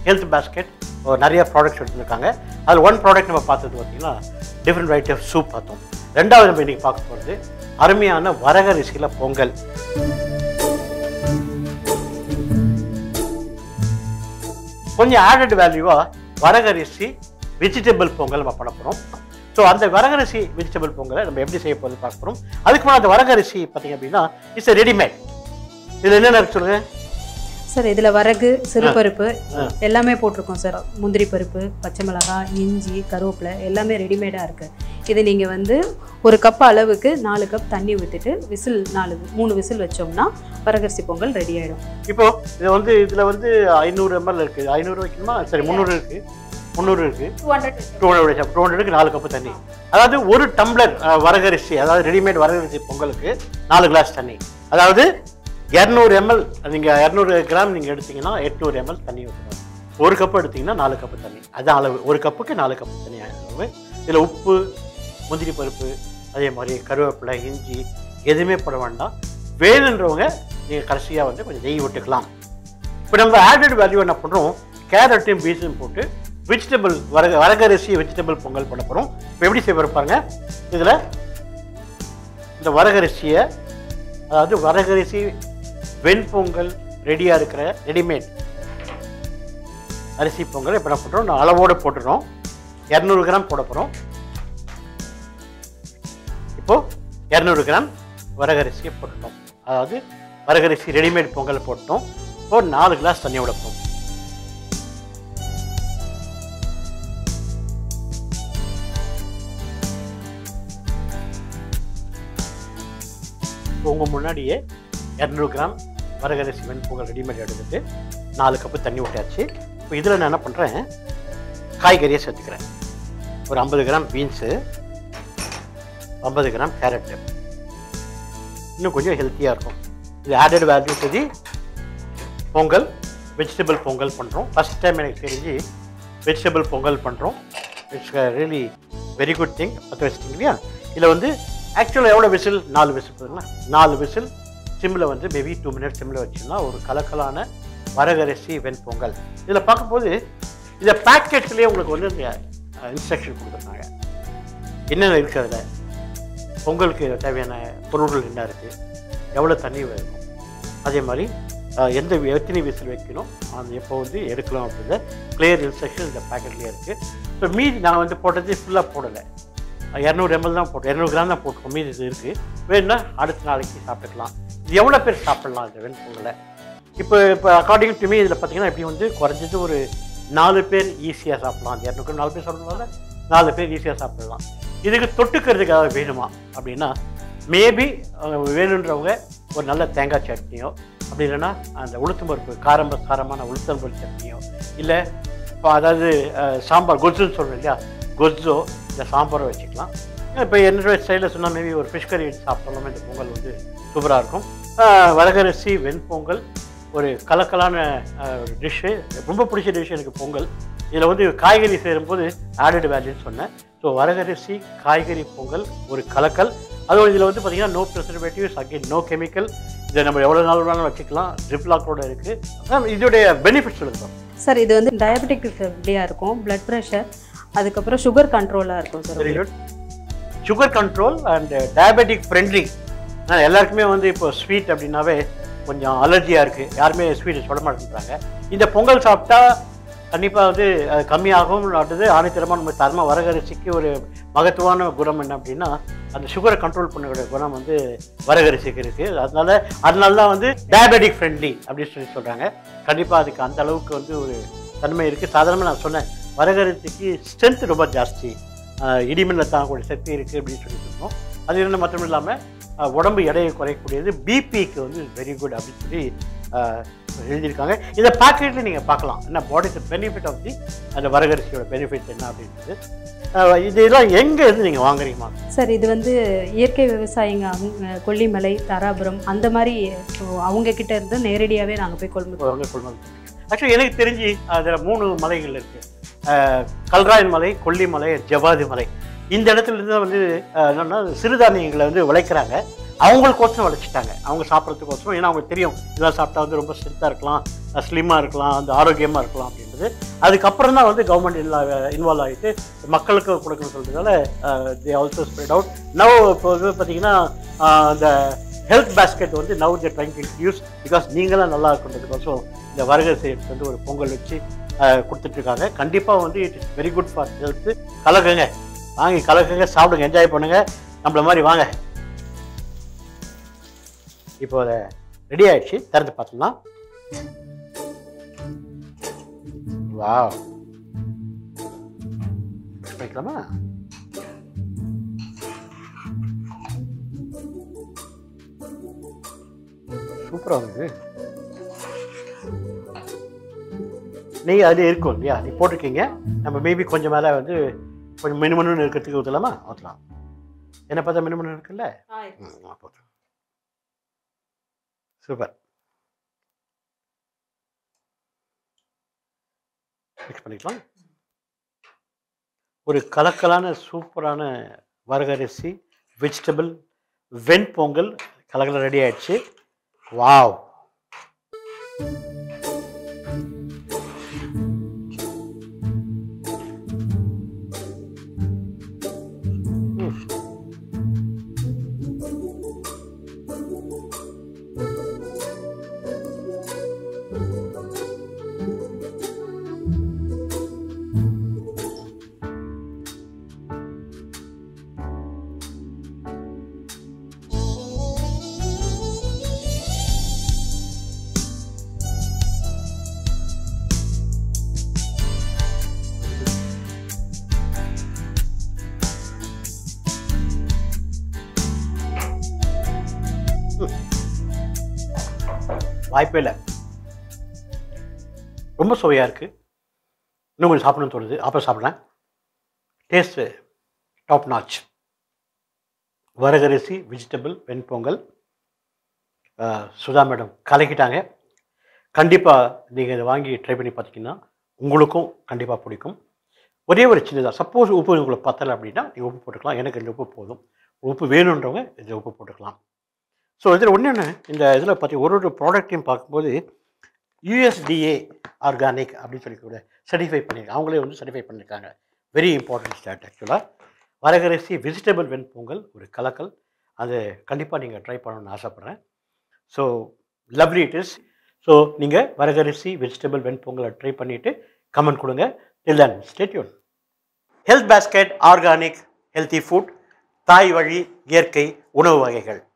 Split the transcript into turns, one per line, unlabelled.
Health basket நிறைய products எடுத்துருக்காங்க அதில் ஒன் ப்ராடக்ட் நம்ம பார்த்தது பார்த்தீங்கன்னா டிஃப்ரெண்ட் வெரைட்டி ஆஃப் சூப் பார்த்தோம் ரெண்டாவது நம்ம இன்னைக்கு பார்க்க போகிறது அருமையான வரகரிசியில் பொங்கல் கொஞ்சம் ஆடட் வேல்யூவாக வரகரிசி வெஜிடபிள் பொங்கல் நம்ம பண்ண போகிறோம் ஸோ அந்த வரகரிசி வெஜிடபிள் பொங்கலை நம்ம எப்படி செய்ய போகிறது பார்க்க போகிறோம் அதுக்கு முன்னாடி அந்த வரகரிசி பார்த்தீங்க அப்படின்னா இட்ஸ் ரெடிமேட் இதில் என்னென்ன இருக்கு சொல்லுங்க
சார் இதில் வரகு சிறுபருப்பு
ஆ.
எல்லாமே போட்டிருக்கோம் சார் முந்திரி பருப்பு பச்சை மிளகாய் இஞ்சி கருவேப்பிலை எல்லாமே ரெடிமேடாக இருக்குது இது நீங்கள் வந்து ஒரு கப் அளவுக்கு நாலு கப் தண்ணி ஊற்றிட்டு விசில் நாலு மூணு விசில் வச்சோம்னா வரகரிசி பொங்கல் ரெடி ஆகிடும்
இப்போ இது வந்து இதில் வந்து ஐநூறு எம்எல் இருக்குது ஐநூறு வைக்கணுமா சரி முந்நூறு இருக்குது முந்நூறு இருக்குது
two hundred
two hundred two ஹண்ட்ரடுக்கு நாலு கப்பு தண்ணி அதாவது ஒரு டம்ளர் அஹ், வரகரிசி அதாவது ரெடிமேட் வரகரிசி பொங்கலுக்கு நாலு கிளாஸ் தண்ணி அதாவது இரநூறு எம்எல் நீங்கள் இரநூறு கிராம் நீங்கள் எடுத்தீங்கன்னா எட்நூறு எம்எல் தண்ணி ஊற்றணும் ஒரு கப்பு எடுத்தீங்கன்னா நாலு கப்பு தண்ணி அதான் அளவு ஒரு கப்புக்கு நாலு கப்பு தண்ணி அளவு இதில் உப்பு முந்திரி பருப்பு அதே மாதிரி கருவேப்பிலை இஞ்சி எதுவுமே போட வேண்டாம் வேணுன்றவங்க நீங்கள் கடைசியாக வந்து கொஞ்சம் நெய் விட்டுக்கலாம் இப்போ நம்ம ஆடட் வேல்யூ என்ன பண்ணுறோம் கேரட்டையும் பீஸும் போட்டு வெஜிடபிள் வரக வரகரிசி வெஜிடபிள் பொங்கல் பண்ண போகிறோம் இப்போ எப்படி செய்ய போறோம் பாருங்க இதில் இந்த வரகரிசியை அதாவது வரகரிசி வெண்பொங்கல் ரெடியாக இருக்கிற ரெடிமேட் அரிசி பொங்கல் இப்போ என்ன பண்ணுறோம் நான் அளவோடு போட்டுறோம் இரநூறு கிராம் போட போகிறோம் இப்போ இரநூறு கிராம் வரகரிசியை போட்டுட்டோம் அதாவது வரகரிசி ரெடிமேட் பொங்கல் போட்டோம் இப்போ நாலு கிளாஸ் தண்ணி விடப்போம் உங்கள் முன்னாடியே இரநூறு கிராம் வரகரிசி வெண்பொங்கல் ரெடிமேட் எடுத்துட்டு நாலு கப்பு தண்ணி விட்டாச்சு இப்போ இதில் நான் என்ன பண்ணுறேன் காய்கறியை சேர்த்துக்கிறேன் ஒரு ஐம்பது கிராம் பீன்ஸு ஐம்பது கிராம் கேரட்டு இன்னும் கொஞ்சம் ஹெல்த்தியாக இருக்கும் இது ஆடட் வேல்யூ சரி பொங்கல் வெஜிடபிள் பொங்கல் பண்ணுறோம் ஃபஸ்ட் டைம் எனக்கு தெரிஞ்சு வெஜிடபிள் பொங்கல் பண்ணுறோம் it's really very good thing பற்ற வச்சிட்டிங்க இல்லையா இதில் வந்து ஆக்சுவலாக எவ்வளோ விசில் நாலு விசில் போதுங்களா நாலு விசில் சிம்மில் வந்து மேபி டூ மினிட்ஸ் சிம்மில் வச்சோம்னா ஒரு கலக்கலான வரகரிசி வெண்பொங்கல் இதில் பார்க்கும்போது இந்த பேக்கெட்ஸ்லேயே உங்களுக்கு வந்து இந்த இன்ஸ்ட்ரக்ஷன் கொடுத்துருக்காங்க என்னென்ன இருக்குது அதில் பொங்கலுக்கு தேவையான பொருள்கள் என்ன இருக்குது எவ்வளோ தண்ணி வேணும் அதே மாதிரி அஹ், எந்த வி- எத்தனை விசில் வைக்கணும் அது எப்போ வந்து எடுக்கலாம் அப்படின்ற கிளியர் இன்ஸ்ட்ரக்ஷன் இந்த பேக்கெட்லேயே இருக்குது ஸோ மீதி நான் வந்து போட்டது ஃபுல்லாக போடலை இரநூறு எம்எல் தான் போட்டோம் இரநூறு கிராம் தான் போட்டுக்கோம் மீதி இது இருக்குது வேணும்னா அடுத்த நாளைக்கு சாப்பிட்டுக்கலாம் இது எவ்வளோ பேர் சாப்பிட்லாம் இந்த வெண்பொங்கலை இப்போ இப்போ அக்கார்டிங் டு மீ இதில் பார்த்தீங்கன்னா இப்படி வந்து குறைஞ்சது ஒரு நாலு பேர் ஈஸியாக சாப்பிடலாம் அந்த இரநூறு நாலு பேர் சாப்பிடுவாங்க நாலு பேர் ஈஸியாக சாப்பிடலாம் இதுக்கு தொட்டுக்கிறதுக்கு ஏதாவது வேணுமா அப்படின்னா மேபி வேணுன்றவங்க ஒரு நல்ல தேங்காய் சட்னியோ அப்படி இல்லைன்னா அந்த உளுத்தம் பருப்பு காரம்ப காரமான உளுத்தம் பருப்பு சட்னியோ இல்லை இப்போ அதாவது அஹ், சாம்பார் கொஜ்ஜுன்னு சொல்கிறோம் இல்லையா கொஜ்ஜோ இந்த சாம்பாரை வச்சுக்கலாம் இப்போ என்னோட ஸ்டைலில் சொன்னால் மேபி ஒரு ஃபிஷ் கறி வச்சு சாப்பிட்டாலுமே இந்த பொங்கல் வந்து சூப்பராக இருக்கும் அஹ், வரகரிசி வெண்பொங்கல் ஒரு கலக்கலான டிஷ்ஷு ரொம்ப பிடிச்ச டிஷ் எனக்கு பொங்கல் இதில் வந்து காய்கறி சேரும்போது ஆடட் வேல்யூன்னு சொன்னேன் ஸோ வரகரிசி காய்கறி பொங்கல் ஒரு கலக்கல் அதுவும் இதில் வந்து பார்த்தீங்கன்னா no preservatives again no chemical இதை நம்ம எவ்வளோ நாள் வேணாலும் வச்சுக்கலாம் ஜிப்லாக்கோட இருக்குது இதோடைய பெனிஃபிட்ஸ் சொல்லுங்க
சார் இது வந்து டயபெட்டிக் ஃப்ரெண்ட்லியாக இருக்கும் பிளட் ப்ரெஷர் அதுக்கப்புறம் சுகர் கண்ட்ரோலாக இருக்கும் sir
very good sugar control and diabetic friendly எல்லாருக்குமே வந்து இப்போ ஸ்வீட் அப்படின்னாவே கொஞ்சம் அலர்ஜியாக இருக்குது யாருமே ஸ்வீட் சொல்ல மாட்டேங்கிறாங்க இந்த பொங்கல் சாப்பிட்டா கண்டிப்பாக வந்து அது கம்மியாகும் அடுத்தது ஆணித்தரமாக நம்ம தர்ம வரகரிசிக்கு ஒரு மகத்துவான குணம் என்ன அப்படின்னா அந்த சுகரை கண்ட்ரோல் பண்ணக்கூடிய குணம் வந்து வரகரிசிக்கு இருக்குது அதனால அதனால தான் வந்து டயபெட்டிக் ஃப்ரெண்ட்லி அப்படின்னு சொல்லி சொல்கிறாங்க கண்டிப்பாக அதுக்கு அந்த அளவுக்கு வந்து ஒரு தன்மை இருக்குது சாதாரணமாக நான் சொன்னேன் வரகரிசிக்கு ஸ்ட்ரென்த் ரொம்ப ஜாஸ்தி ஆஹ் இடிமின்னல் தாங்கக்கூடிய சக்தி இருக்குது அப்படின்னு சொல்லிட்டு இருக்கோம் அது என்ன மட்டும் இல்லாமல் உடம்பு எடையை குறைக்கக்கூடியது பிபிக்கு வந்து வெரி குட் அப்படின்னு சொல்லி ஆஹ் எழுதியிருக்காங்க இந்த பேக்கெட்டில் நீங்கள் பார்க்கலாம் என்ன what is benefit of the அந்த வரகரிசியோட பெனிஃபிட் என்ன அப்படின்றது ஆஹ் இதெல்லாம் எங்கே இருந்து நீங்கள் வாங்குறீங்கம்மா
சார் இது வந்து இயற்கை விவசாயிங்க அவங்க கொல்லிமலை தாராபுரம் அந்த மாதிரி so அவங்க கிட்ட இருந்து நேரடியாகவே நாங்கள் போய் கொள்முதல்
அவங்க கொள்முதல் ஆக்சுவலி எனக்கு தெரிஞ்சு அதில் மூணு மலைகள் இருக்குது கல்ராயன் மலை கொல்லிமலை ஜவாதி மலை இந்த இடத்துல இருந்து வந்து அஹ், என்னன்னா சிறுதானியங்களை வந்து விளைக்கிறாங்க அவங்களுக்கோசரம் வளைச்சிட்டாங்க அவங்க சாப்பிட்றதுக்கோசரம் ஏன்னா அவங்க தெரியும் இதெல்லாம் சாப்பிட்டா வந்து ரொம்ப ஸ்ட்ரென்த்தாக இருக்கலாம் ஸ்லிம்மாக இருக்கலாம் அந்த ஆரோக்கியமாக இருக்கலாம் அப்படின்றது அதுக்கப்புறம் தான் வந்து கவர்மெண்ட் இன்வால்வ் ஆகிட்டு மக்களுக்கு கொடுக்கணும்னு சொல்றதுனால they also spread out now இப்போ வந்து பார்த்தீங்கன்னா அந்த ஹெல்த் பேஸ்கெட் வந்து now the trying to use because நீங்களாம் நல்லா இருக்குன்றதுக்கோசம் இந்த வருகை செய்யறதுக்கு வந்து ஒரு பொங்கல் வச்சு ஆஹ், கொடுத்துட்ருக்காங்க கண்டிப்பாக வந்து it is very good for health கலக்குங்க வாங்கி கலக்குங்க சாப்பிடுங்க என்ஜாய் பண்ணுங்க நம்மள மாதிரி வாங்க இப்போ அதை ரெடி ஆயிடுச்சு திறந்து பார்த்துலாம் வா வைக்கலாமா சூப்பராக வந்து நெய் அதில் இருக்கும் இல்லையா நீ போட்டிருக்கீங்க நம்ம மேபி கொஞ்சம் மேலே வந்து கொஞ்சம் மினுமனு இருக்கிறதுக்கு ஊற்றலாமா ஊற்றலாம் என்ன பார்த்தா மினுமனு இருக்குல்ல ம், ஆ, போதும். சூப்பர் மிக்ஸ் பண்ணிக்கலாம் ஒரு கலக்கலான சூப்பரான வரகரிசி வெஜிடபிள் வெண்பொங்கல் கலக்கல ரெடி ஆயிடுச்சு வாவ் ம். வாய்ப்பே இல்லை ரொம்ப சுவையாக இருக்குது இன்னும் கொஞ்சம் சாப்பிடணும்னு தோணுது அப்புறம் சாப்பிட்றேன் டேஸ்ட்டு டாப் நாச் வரகரிசி வெஜிடபிள் வெண்பொங்கல் அஹ், சுதா மேடம் கலக்கிட்டாங்க கண்டிப்பாக நீங்கள் இதை வாங்கி ட்ரை பண்ணி பார்த்தீங்கன்னா உங்களுக்கும் கண்டிப்பாக பிடிக்கும் ஒரே ஒரு சின்னதாக சப்போஸ் உப்பு உங்களுக்கு பத்தலை அப்படின்னா நீங்கள் உப்பு போட்டுக்கலாம் எனக்கு இந்த உப்பு போதும் உப்பு வேணுன்றவங்க இந்த உப்பு போட்டுக்கலாம் ஸோ இதில் ஒன்று என்ன இந்த இதில் பார்த்தி ஒரு ஒரு ப்ராடக்ட்டையும் பார்க்கும்போது யூஎஸ்டிஏ ஆர்கானிக் அப்படின்னு சொல்லி கூட சர்டிஃபை பண்ணியிருக்காங்க அவங்களே வந்து சர்டிஃபை பண்ணியிருக்காங்க வெரி இம்பார்ட்டன்ட் ஸ்டாட் ஆக்சுவலாக வரகரிசி வெஜிடபிள் வெண்பொங்கல் ஒரு கலக்கல் அது கண்டிப்பாக நீங்கள் ட்ரை பண்ணணும்னு ஆசைப்பட்றேன் so lovely it is so நீங்கள் வரகரிசி வெஜிடபிள் வெண்பொங்கலை ட்ரை பண்ணிவிட்டு கமெண்ட் கொடுங்க till then stay tuned health basket organic healthy food தாய் வழி இயற்கை உணவு வகைகள்